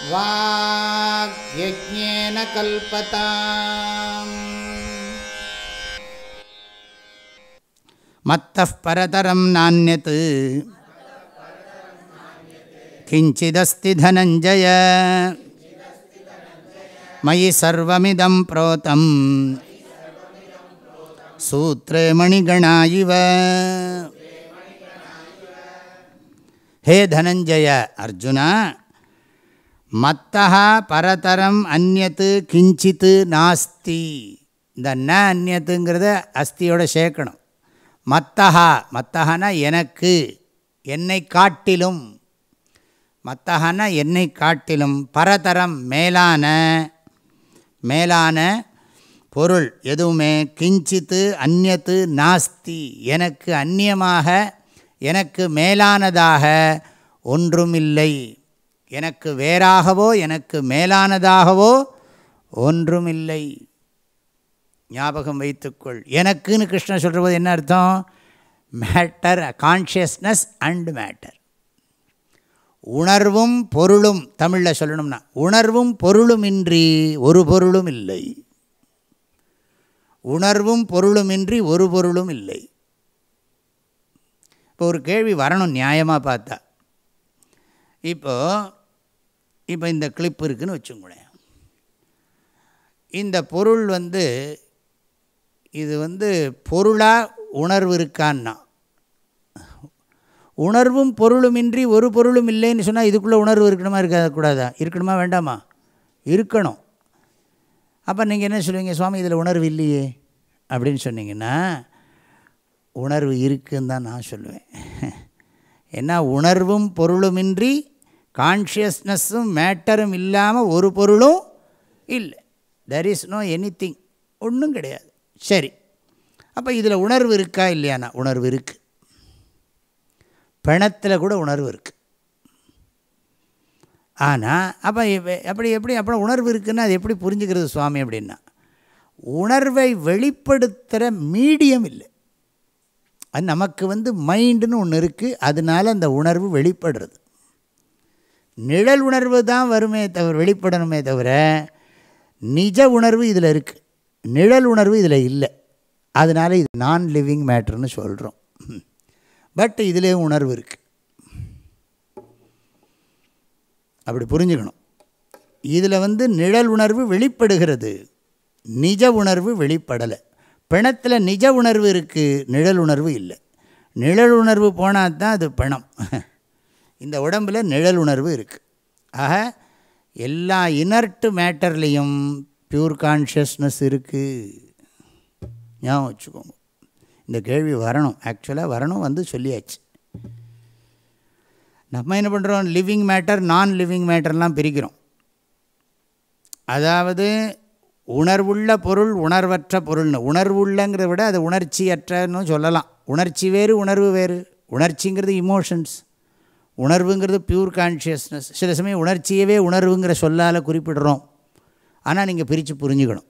वाग्यज्ञेन कल्पताम् मत्तः परतरं नान्यत् किञ्चिदस्ति धनञ्जय मयि सर्वमिदं प्रोतं सूत्रे मणिगणा इव ஹே தனஞ்சய அர்ஜுனா மத்தா பரதரம் அந்நத்து கிஞ்சித்து நாஸ்தி இந்த ந அந்நத்துங்கிறத அஸ்தியோட சேர்க்கணும் மத்தஹா மத்தஹானா எனக்கு என்னை காட்டிலும் மத்தஹானா என்னை காட்டிலும் பரதரம் மேலான மேலான பொருள் எதுவுமே கிஞ்சித்து அந்நத்து நாஸ்தி எனக்கு அந்நியமாக எனக்கு மேலானதாக ஒன்றுமில்லை எனக்கு வேறாகவோ எனக்கு மேலானதாகவோ ஒன்றுமில்லை ஞாபகம் வைத்துக்கொள் எனக்குன்னு கிருஷ்ணன் சொல்கிற போது என்ன அர்த்தம் மேட்டர் கான்ஷியஸ்னஸ் அண்ட் மேட்டர் உணர்வும் பொருளும் தமிழில் சொல்லணும்னா உணர்வும் பொருளுமின்றி ஒரு பொருளும் இல்லை உணர்வும் பொருளுமின்றி ஒரு பொருளும் இல்லை இப்போ ஒரு கேள்வி வரணும் நியாயமாக பார்த்தா இப்போது இப்போ இந்த கிளிப் இருக்குதுன்னு வச்சுங்களேன் இந்த பொருள் வந்து இது வந்து பொருளாக உணர்வு இருக்கான்னா உணர்வும் பொருளுமின்றி ஒரு பொருளும் இல்லைன்னு சொன்னால் இதுக்குள்ளே உணர்வு இருக்கணுமா இருக்கக்கூடாதா இருக்கணுமா வேண்டாமா இருக்கணும் அப்போ நீங்கள் என்ன சொல்லுவீங்க சுவாமி இதில் உணர்வு இல்லையே அப்படின்னு சொன்னீங்கன்னா உணர்வு இருக்குன்னு தான் நான் சொல்லுவேன் ஏன்னா உணர்வும் பொருளுமின்றி கான்ஷியஸ்னஸும் மேட்டரும் இல்லாமல் ஒரு பொருளும் இல்லை there is no anything ஒன்றும் கிடையாது சரி அப்போ இதில் உணர்வு இருக்கா இல்லையாண்ணா உணர்வு இருக்குது பிணத்தில் கூட உணர்வு இருக்குது ஆனால் அப்போ எப்படி எப்படி அப்புறம் உணர்வு இருக்குன்னா அது எப்படி புரிஞ்சுக்கிறது சுவாமி அப்படின்னா உணர்வை வெளிப்படுத்துகிற மீடியம் இல்லை அது நமக்கு வந்து மைண்டுன்னு ஒன்று இருக்குது அதனால அந்த உணர்வு வெளிப்படுறது நிழல் உணர்வு தான் வருமே தவிர வெளிப்படணுமே தவிர நிஜ உணர்வு இதில் இருக்குது நிழல் உணர்வு இதில் இல்லை அதனால் இது நான் லிவிங் மேட்ருன்னு சொல்கிறோம் பட் இதுலேயும் உணர்வு இருக்குது அப்படி புரிஞ்சுக்கணும் இதில் வந்து நிழல் உணர்வு வெளிப்படுகிறது நிஜ உணர்வு வெளிப்படலை பிணத்தில் நிஜ உணர்வு இருக்குது நிழல் உணர்வு இல்லை நிழல் உணர்வு போனால் தான் அது பிணம் இந்த உடம்பில் நிழல் உணர்வு இருக்குது ஆக எல்லா இனர்ட்டு மேட்டர்லேயும் பியூர் கான்ஷியஸ்னஸ் இருக்குது ஞாபகம் வச்சுக்கோங்க இந்த கேள்வி வரணும் ஆக்சுவலாக வரணும் வந்து சொல்லியாச்சு நம்ம என்ன பண்ணுறோம் லிவிங் மேட்டர் நான் லிவிங் மேட்டர்லாம் பிரிக்கிறோம் அதாவது உணர்வுள்ள பொருள் உணர்வற்ற பொருள்னு உணர்வுள்ளங்கிறத விட அது உணர்ச்சியற்றன்னு சொல்லலாம் உணர்ச்சி வேறு உணர்வு வேறு உணர்ச்சிங்கிறது இமோஷன்ஸ் உணர்வுங்கிறது பியூர் கான்ஷியஸ்னஸ் சில சமயம் உணர்ச்சியவே உணர்வுங்கிற சொல்லால் குறிப்பிடுறோம் ஆனால் நீங்கள் பிரித்து புரிஞ்சுக்கணும்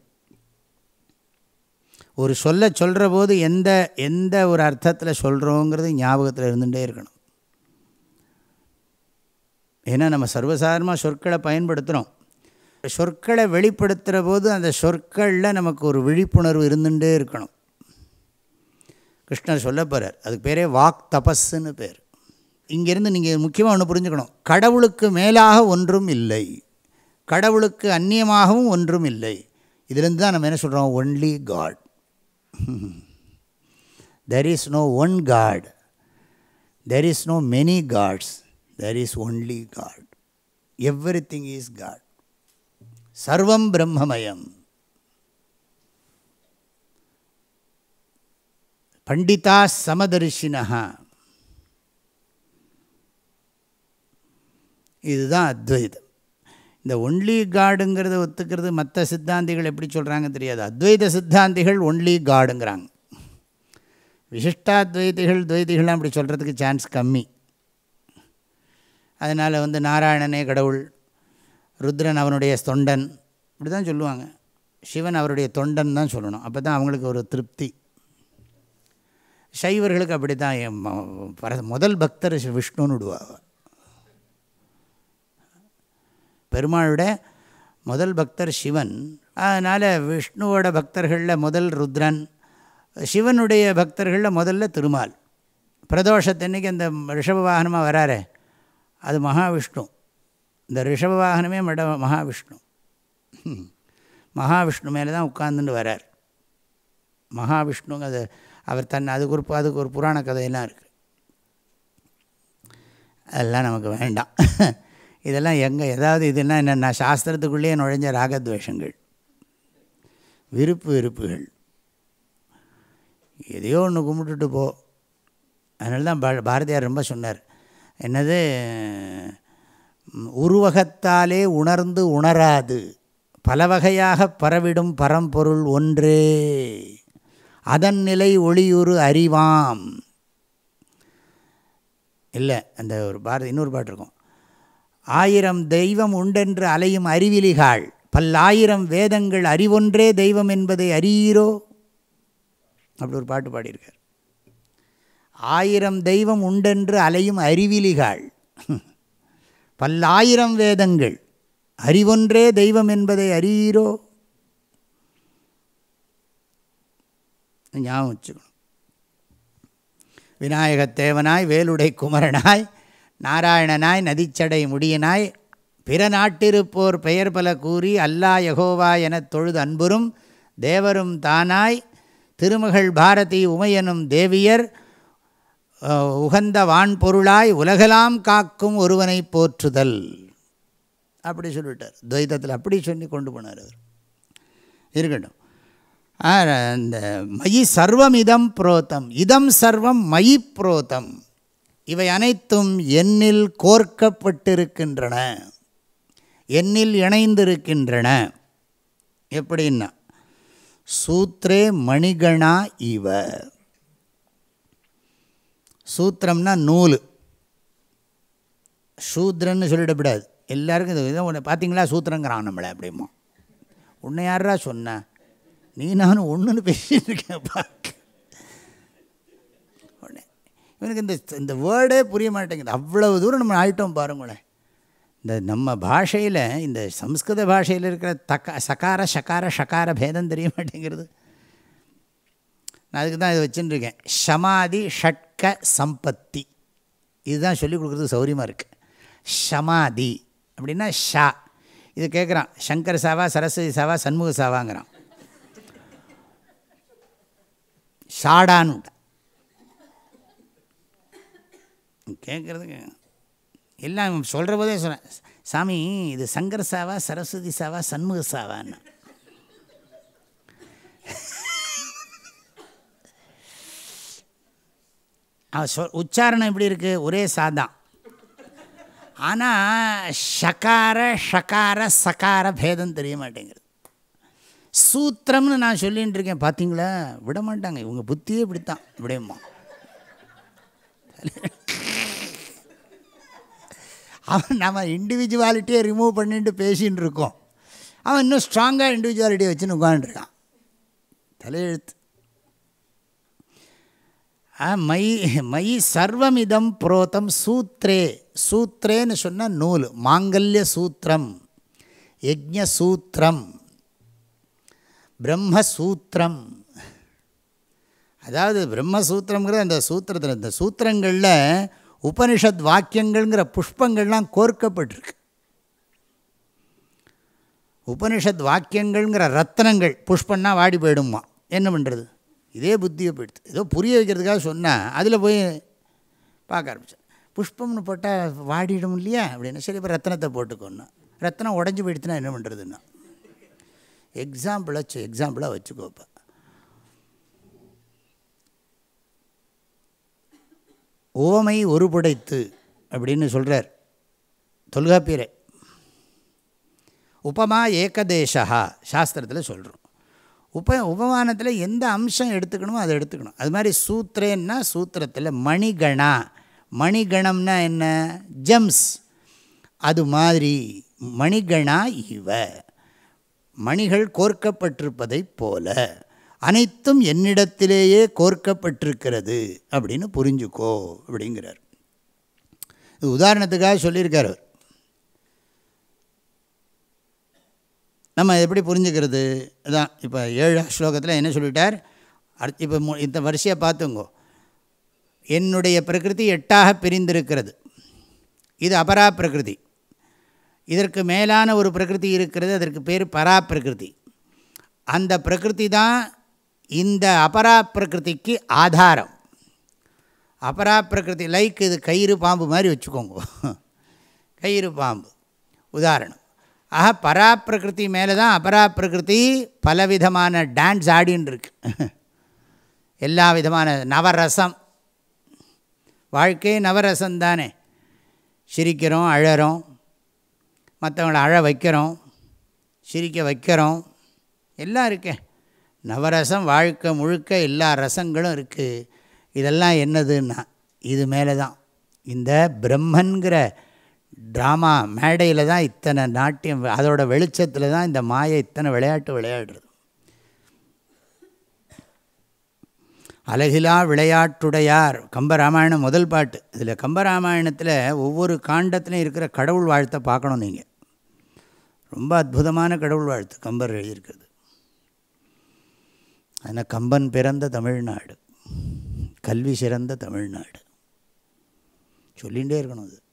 ஒரு சொல்ல சொல்கிற போது எந்த எந்த ஒரு அர்த்தத்தில் சொல்கிறோங்கிறது ஞாபகத்தில் இருந்துகிட்டே இருக்கணும் ஏன்னா நம்ம சர்வசாதாரணமாக சொற்களை பயன்படுத்துகிறோம் சொற்களை வெளிப்படுத்துகிற போது அந்த சொற்களில் நமக்கு ஒரு விழிப்புணர்வு இருந்துகிட்டே இருக்கணும் கிருஷ்ணர் சொல்ல போகிறார் அதுக்கு பேரே வாக் தபஸ்ன்னு பேர் இங்கேருந்து நீங்கள் முக்கியமாக ஒன்று புரிஞ்சுக்கணும் கடவுளுக்கு மேலாக ஒன்றும் இல்லை கடவுளுக்கு அந்நியமாகவும் ஒன்றும் இல்லை இதுலேருந்து தான் நம்ம என்ன சொல்கிறோம் only God there is no one God there is no many gods there is only God everything is God சர்வம் பிரம்மமயம் பண்டிதா சமதர்ஷினா இதுதான் அத்வைதம் இந்த ஒன்லி காடுங்கிறத ஒத்துக்கிறது மற்ற சித்தாந்திகள் எப்படி சொல்கிறாங்க தெரியாது அத்வைத சித்தாந்திகள் ஒன்லி காடுங்கிறாங்க விசிஷ்டாத்வைதிகள் துவைதிகள்லாம் அப்படி சொல்கிறதுக்கு சான்ஸ் கம்மி அதனால் வந்து நாராயணனே கடவுள் ருத்ரன் அவனுடைய தொண்டன் இப்படி தான் சொல்லுவாங்க சிவன் அவருடைய தொண்டன் தான் சொல்லணும் அப்போ தான் அவங்களுக்கு ஒரு திருப்தி சைவர்களுக்கு அப்படி தான் முதல் பக்தர் விஷ்ணுன்னு விடுவாங்க பெருமாளுடைய முதல் பக்தர் சிவன் அதனால் விஷ்ணுவோட பக்தர்களில் முதல் ருத்ரன் சிவனுடைய பக்தர்களில் முதல்ல திருமால் பிரதோஷத்தன்னைக்கு அந்த ரிஷப வாகனமாக வராரே அது மகாவிஷ்ணு இந்த ரிஷப வாகனமே மட மகாவிஷ்ணு மகாவிஷ்ணு மேலே தான் உட்கார்ந்துட்டு வரார் மகாவிஷ்ணுங்க அது அவர் தன் அதுக்கு ஒரு அதுக்கு ஒரு புராண கதையெல்லாம் இருக்குது அதெல்லாம் நமக்கு வேண்டாம் இதெல்லாம் எங்கே ஏதாவது இதுனா என்னென்ன சாஸ்திரத்துக்குள்ளேயே நுழைஞ்ச ராகத்வேஷங்கள் விருப்பு வெறுப்புகள் எதையோ ஒன்று கும்பிட்டுட்டு போ அதனால தான் பா பாரதியார் ரொம்ப சொன்னார் என்னது உருவகத்தாலே உணர்ந்து உணராது பல வகையாக பரவிடும் பரம்பொருள் ஒன்றே அதன் நிலை ஒளியுறு அறிவாம் இல்லை அந்த ஒரு பாரதி இன்னொரு பாட்டு இருக்கும் ஆயிரம் தெய்வம் உண்டென்று அலையும் அறிவிலிகாள் பல்லாயிரம் வேதங்கள் அறிவொன்றே தெய்வம் என்பதை அறியீரோ அப்படி ஒரு பாட்டு பாடியிருக்கார் ஆயிரம் தெய்வம் உண்டென்று அலையும் அறிவிலிகாள் பல்லாயிரம் வேதங்கள் அறிவொன்றே தெய்வம் என்பதை அறியீரோ ஞாபகம் வச்சுக்கணும் விநாயகத்தேவனாய் வேலுடை குமரனாய் நாராயணனாய் நதிச்சடை முடியனாய் பிற நாட்டிருப்போர் பெயர் பல கூறி அல்லா யகோவா எனத் தொழுது அன்புறும் தேவரும் தானாய் திருமகள் பாரதி உமையனும் தேவியர் உகந்த வான்பொருளாய் உலகலாம் காக்கும் ஒருவனை போற்றுதல் அப்படி சொல்லிவிட்டார் துவைதத்தில் அப்படி சொல்லி கொண்டு போனார் அவர் இருக்கட்டும் அந்த மயி சர்வம் இதம் புரோத்தம் இதம் சர்வம் மயி புரோத்தம் இவை அனைத்தும் எண்ணில் கோர்க்கப்பட்டிருக்கின்றன எண்ணில் இணைந்திருக்கின்றன எப்படின்னா சூத்ரே மணிகணா இவ சூத்திரம்னா நூல் சூத்ரன்னு சொல்லிடக்கூடாது எல்லாருக்கும் இது இதை ஒன்று பார்த்தீங்களா சூத்திரங்கிறான் நம்மளை அப்படிமோ உன்னை யாரா சொன்ன நீ நானும் ஒன்றுன்னு பேசிட்டு இருக்கேன் பார்க்க இவனுக்கு இந்த இந்த வேர்டே புரிய மாட்டேங்குது அவ்வளவு தூரம் நம்ம ஆயிட்டோம் பாருங்களேன் இந்த நம்ம பாஷையில் இந்த சம்ஸ்கிருத பாஷையில் இருக்கிற தக்க சகார சகார ஷகார பேதம் தெரிய மாட்டேங்கிறது நான் அதுக்கு தான் இதை வச்சுட்டுருக்கேன் ஷமாதி ஷட்க சம்பத்தி இதுதான் சொல்லிக் கொடுக்குறது சௌரியமாக இருக்குது ஷமாதி அப்படின்னா ஷா இது கேட்குறான் சங்கர் சாவா சரஸ்வதி சாவா சண்முக சாவாங்கிறான் ஷாடான்னு கேட்குறதுக்கு எல்லாம் சொல்கிற போதே சொன்னேன் சாமி இது சங்கர் சாவா சரஸ்வதி சாவா சண்முக சாவான்னு அவன் சொ உச்சாரணம் எப்படி இருக்குது ஒரே சாதான் ஆனால் ஷகார ஷகார சகார பேதம் தெரிய மாட்டேங்கிறது சூத்திரம்னு நான் சொல்லிகிட்டு இருக்கேன் பார்த்தீங்களா விட மாட்டாங்க இவங்க புத்தியே இப்படித்தான் இப்படியுமா அவன் நம்ம இண்டிவிஜுவாலிட்டியை ரிமூவ் பண்ணிட்டு பேசின்னு இருக்கோம் அவன் இன்னும் ஸ்ட்ராங்காக இண்டிவிஜுவாலிட்டியை வச்சுன்னு உட்காந்துருக்கான் தலையெழுத்து மை மை சர்வமிதம் புரோத்தம் சூத்ரே சூத்ரேன்னு சொன்ன நூல் மாங்கல்ய சூத்திரம் யஜ்ய சூத்திரம் பிரம்மசூத்திரம் அதாவது பிரம்மசூத்திரங்கிறது அந்த சூத்திரத்தில் இந்த சூத்திரங்களில் உபனிஷத் வாக்கியங்கள்ங்கிற புஷ்பங்கள்லாம் கோர்க்கப்பட்டிருக்கு உபனிஷத் வாக்கியங்கள்ங்கிற ரத்தனங்கள் புஷ்பன்னா வாடி போயிடுமா என்ன பண்ணுறது இதே புத்தியை போயிடுது ஏதோ புரிய வைக்கிறதுக்காக சொன்னால் அதில் போய் பார்க்க ஆரம்பித்தேன் புஷ்பம்னு போட்டால் வாடிடும் இல்லையா அப்படின்னு சரி இப்போ ரத்தனத்தை போட்டுக்கோன்னா ரத்தனம் உடஞ்சி போயிடுச்சுன்னா என்ன பண்ணுறதுன்னா எக்ஸாம்பிளாக வச்சு எக்ஸாம்பிளாக வச்சுக்கோப்பா ஓமை ஒருபுடைத்து அப்படின்னு சொல்கிறார் தொல்காப்பியரை உபமா ஏகதேசா சாஸ்திரத்தில் சொல்கிறோம் உப உபமானத்தில் எந்த அம்சம் எடுத்துக்கணுமோ அதை எடுத்துக்கணும் அது மாதிரி சூத்திரேன்னா சூத்திரத்தில் மணிகணா மணிகணம்னா என்ன ஜெம்ஸ் அது மாதிரி மணிகணா இவ மணிகள் கோர்க்கப்பட்டிருப்பதைப் போல அனைத்தும் என்னிடத்திலேயே கோர்க்கப்பட்டிருக்கிறது அப்படின்னு புரிஞ்சுக்கோ அப்படிங்கிறார் இது உதாரணத்துக்காக சொல்லியிருக்கார் அவர் நம்ம எப்படி புரிஞ்சுக்கிறது அதான் இப்போ ஏழு ஸ்லோகத்தில் என்ன சொல்லிட்டார் அடுத்து இப்போ மு- இந்த வரிசையை பார்த்துங்கோ என்னுடைய பிரகிருதி எட்டாக பிரிந்திருக்கிறது இது அபரா பிரகிருதி இதற்கு மேலான ஒரு பிரகிருதி இருக்கிறது அதற்கு பேர் பரா பிரகிருதி அந்த பிரகிருதி தான் இந்த அபரா பிரகிருதிக்கு ஆதாரம் அபரா பிரகிருதி லைக் இது கயிறு பாம்பு மாதிரி வச்சுக்கோங்க கயிறு பாம்பு உதாரணம் ஆக பரா பிரகிருதி மேலே தான் அபரா பிரகிருதி பலவிதமான டான்ஸ் ஆடின்னு இருக்கு எல்லா விதமான நவரசம் வாழ்க்கையே நவரசம் தானே சிரிக்கிறோம் அழறோம் மற்றவங்கள அழ வைக்கிறோம் சிரிக்க வைக்கிறோம் எல்லாம் இருக்கே நவரசம் வாழ்க்கை முழுக்க எல்லா ரசங்களும் இருக்குது இதெல்லாம் என்னதுன்னா இது மேலே தான் இந்த பிரம்மன்கிற ட்ராமா மேடையில் தான் இத்தனை நாட்டியம் அதோட வெளிச்சத்தில் தான் இந்த மாயை இத்தனை விளையாட்டு விளையாடுறது அழகிலா விளையாட்டுடையார் கம்பராமாயணம் முதல் பாட்டு இதில் கம்பராமாயணத்தில் ஒவ்வொரு காண்டத்திலையும் இருக்கிற கடவுள் வாழ்த்தை பார்க்கணும் நீங்கள் ரொம்ப அற்புதமான கடவுள் வாழ்த்து கம்பர் எழுதியிருக்கிறது அதனால் கம்பன் பிறந்த தமிழ்நாடு கல்வி சிறந்த தமிழ்நாடு சொல்லிகிட்டே இருக்கணும் அது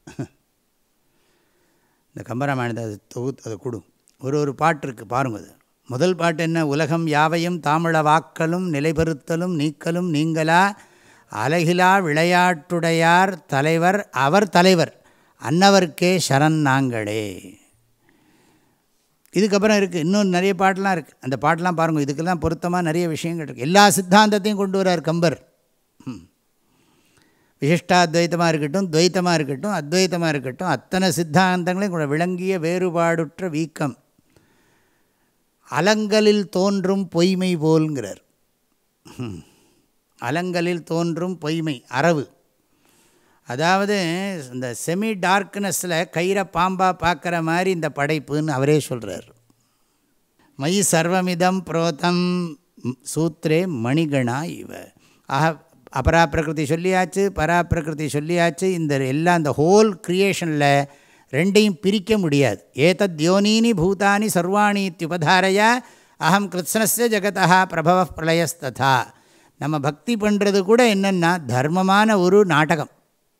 இந்த கம்பராமாயணத்தை அது தொகுத்து அதை கொடு ஒரு ஒரு பாட்டு இருக்குது பாருங்க அது முதல் பாட்டு என்ன உலகம் யாவையும் தாமிழ வாக்கலும் நிலைபெறுத்தலும் நீக்கலும் நீங்களா அழகிலா விளையாட்டுடையார் தலைவர் அவர் தலைவர் அன்னவர்க்கே சரண் நாங்களே இதுக்கப்புறம் இருக்குது இன்னும் நிறைய பாட்டெலாம் இருக்குது அந்த பாட்டெலாம் பாருங்கள் இதுக்கெல்லாம் பொருத்தமாக நிறைய விஷயங்கள் இருக்குது எல்லா சித்தாந்தத்தையும் கொண்டு வரார் கம்பர் ம். விசிஷ்டாத்வைத்தமாக இருக்கட்டும் துவைத்தமாக இருக்கட்டும் அத்வைத்தமாக இருக்கட்டும் அத்தனை சித்தாந்தங்களையும் கூட விளங்கிய வேறுபாடுற்ற வீக்கம் அலங்கலில் தோன்றும் பொய்மை போல்ங்கிறார் ம். அலங்கலில் தோன்றும் பொய்மை அரவு அதாவது இந்த செமி டார்க்னஸில் கயிறை பாம்பாக பார்க்குற மாதிரி இந்த படைப்புன்னு அவரே சொல்கிறார் மயி சர்வமிதம் புரோதம் சூத்ரே மணிகணா இவ ஆக அபரா பிரகிருதி சொல்லியாச்சு பரா பிரகிருதி சொல்லியாச்சு இந்த எல்லாம் இந்த ஹோல் க்ரியேஷனில் ரெண்டையும் பிரிக்க முடியாது ஏதத் யோனீனி பூதானி சர்வாணி இத்தியுபதாரைய அகம் கிருத்ஸ்னஸ்ய ஜெகதா பிரபவ பிரளயஸ்ததா நம்ம பக்தி பண்ணுறது கூட என்னென்னா தர்மமான ஒரு நாடகம்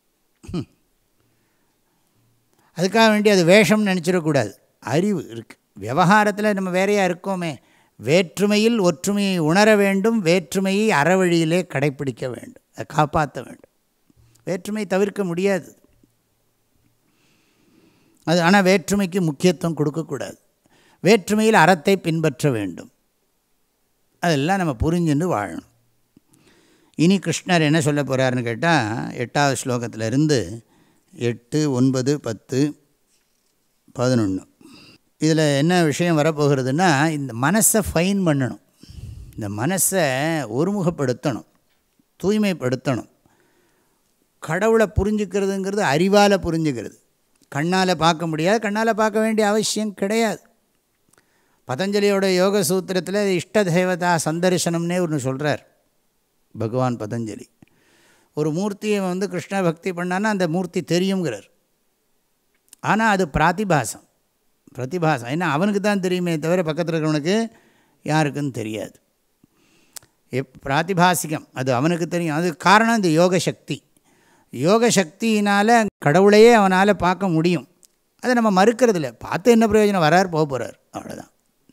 அதுக்காக வேண்டி அது வேஷம்னு நினச்சிடக்கூடாது அறிவு இருக்குது விவகாரத்தில் நம்ம வேறையாக இருக்கோமே வேற்றுமையில் ஒற்றுமையை உணர வேண்டும் வேற்றுமையை அறவழியிலே கடைப்பிடிக்க வேண்டும் அதை காப்பாற்ற வேண்டும் வேற்றுமை தவிர்க்க முடியாது அது ஆனால் வேற்றுமைக்கு முக்கியத்துவம் கொடுக்கக்கூடாது வேற்றுமையில் அறத்தை பின்பற்ற வேண்டும் அதெல்லாம் நம்ம புரிஞ்சுன்னு வாழணும் இனி கிருஷ்ணர் என்ன சொல்ல போகிறாருன்னு கேட்டால் எட்டாவது ஸ்லோகத்தில் இருந்து எட்டு ஒன்பது பத்து பதினொன்று இதில் என்ன விஷயம் வரப்போகிறதுனா இந்த மனசை ஃபைன் பண்ணணும் இந்த மனசை ஒருமுகப்படுத்தணும் தூய்மைப்படுத்தணும் கடவுளை புரிஞ்சுக்கிறதுங்கிறது அறிவால் புரிஞ்சுக்கிறது கண்ணால் பார்க்க முடியாது கண்ணால் பார்க்க வேண்டிய அவசியம் கிடையாது பதஞ்சலியோட யோக சூத்திரத்தில் இஷ்ட தேவதா சந்தர்சனம்னே ஒன்று சொல்கிறார் பகவான் பதஞ்சலி ஒரு மூர்த்தியை வந்து கிருஷ்ண பக்தி பண்ணான்னா அந்த மூர்த்தி தெரியுங்கிறார் ஆனால் அது பிராத்திபாசம் பிரதிபாசம் ஏன்னா அவனுக்கு தான் தெரியுமே தவிர பக்கத்தில் இருக்கிறவனுக்கு யாருக்குன்னு தெரியாது எப் பிராத்திபாசிகம் அது அவனுக்கு தெரியும் அது காரணம் இந்த யோக சக்தி யோக சக்தியினால் கடவுளையே அவனால் பார்க்க முடியும் அதை நம்ம மறுக்கிறதில்ல பார்த்து என்ன பிரயோஜனம் வரார் போக போகிறார் அவ்வளோதான்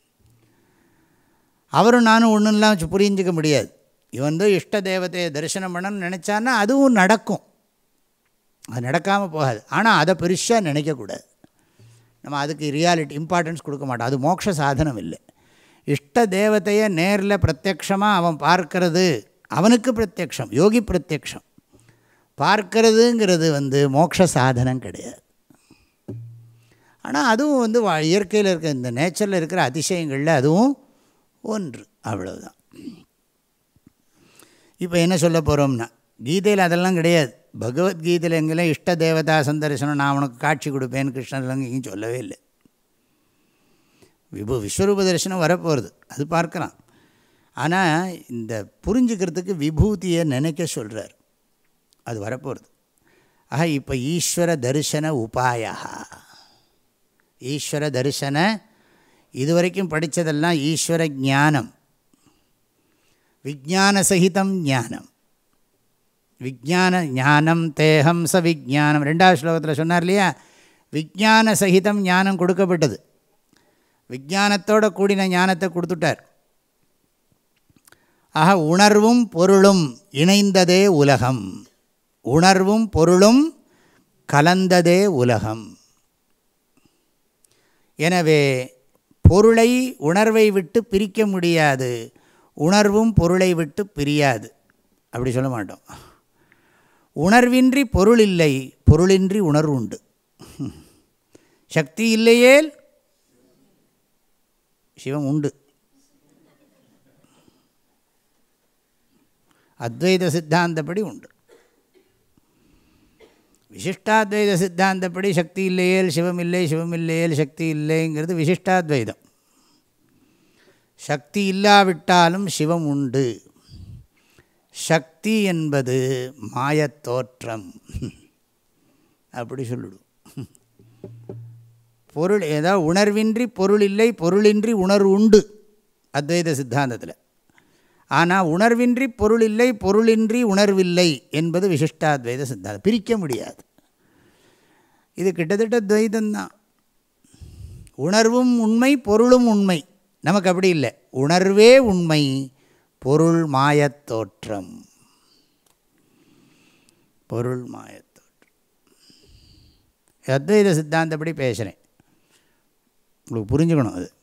அவரும் நானும் ஒன்றும் இல்லாமல் புரிஞ்சிக்க முடியாது இவன் வந்து இஷ்ட தேவதையை தரிசனம் பண்ணணும்னு நினச்சான்னா அதுவும் நடக்கும் அது நடக்காமல் போகாது ஆனால் அதை பெருசாக நினைக்கக்கூடாது நம்ம அதுக்கு ரியாலிட்டி இம்பார்ட்டன்ஸ் கொடுக்க மாட்டோம் அது மோட்ச சாதனம் இல்லை இஷ்ட தேவதையை நேரில் பிரத்யக்ஷமாக அவன் பார்க்கறது அவனுக்கு பிரத்யக்ஷம் யோகி பிரத்யக்ஷம் பார்க்கறதுங்கிறது வந்து மோட்ச சாதனம் கிடையாது ஆனால் அதுவும் வந்து வா இயற்கையில் இருக்க இந்த நேச்சரில் இருக்கிற அதிசயங்களில் அதுவும் ஒன்று அவ்வளவுதான் இப்போ என்ன சொல்ல போகிறோம்னா கீதையில் அதெல்லாம் கிடையாது பகவத்கீதையில் எங்கெல்லாம் இஷ்ட தேவதா சந்தர்சனம் நான் உனக்கு காட்சி கொடுப்பேன்னு கிருஷ்ணர் எங்கேயும் சொல்லவே இல்லை விபு விஸ்வரூப தரிசனம் வரப்போகிறது அது பார்க்கலாம் ஆனால் இந்த புரிஞ்சுக்கிறதுக்கு விபூதியை நினைக்க சொல்கிறார் அது வரப்போகிறது ஆக இப்போ ஈஸ்வர தரிசன உபாயா ஈஸ்வர தரிசன இதுவரைக்கும் படித்ததெல்லாம் ஈஸ்வர ஞானம் விஜான சகிதம் ஞானம் விஜான ஞானம் தேகம் ச விஜானம் ரெண்டாவது ஸ்லோகத்தில் சொன்னார் இல்லையா விஜான சகிதம் ஞானம் கொடுக்கப்பட்டது விஜானத்தோட கூடின ஞானத்தை கொடுத்துட்டார் ஆக உணர்வும் பொருளும் இணைந்ததே உலகம் உணர்வும் பொருளும் கலந்ததே உலகம் எனவே பொருளை உணர்வை விட்டு பிரிக்க முடியாது உணர்வும் பொருளை விட்டு பிரியாது அப்படி சொல்ல மாட்டோம் உணர்வின்றி பொருள் இல்லை பொருளின்றி உணர்வு உண்டு சக்தி இல்லையேல் சிவம் உண்டு அத்வைத சித்தாந்தப்படி உண்டு விசிஷ்டாத்வைத சித்தாந்தப்படி சக்தி இல்லையேல் சிவம் இல்லை சிவம் இல்லையேல் சக்தி இல்லைங்கிறது விசிஷ்டாத்வைதம் சக்தி இல்லாவிட்டாலும் சிவம் உண்டு சக்தி என்பது மாயத்தோற்றம் அப்படி சொல்லிடும் பொருள் ஏதாவது உணர்வின்றி பொருள் இல்லை பொருளின்றி உணர்வு உண்டு அத்வைத சித்தாந்தத்தில் ஆனால் உணர்வின்றி பொருள் இல்லை பொருளின்றி உணர்வில்லை என்பது விசிஷ்டாத்வைத சித்தாந்தம் பிரிக்க முடியாது இது கிட்டத்தட்ட துவைதம்தான் உணர்வும் உண்மை பொருளும் உண்மை நமக்கு அப்படி இல்லை உணர்வே உண்மை பொருள் மாயத்தோற்றம் பொருள் மாயத்தோற்றம் அத்வைத சித்தாந்தப்படி பேசுகிறேன் உங்களுக்கு புரிஞ்சுக்கணும் அது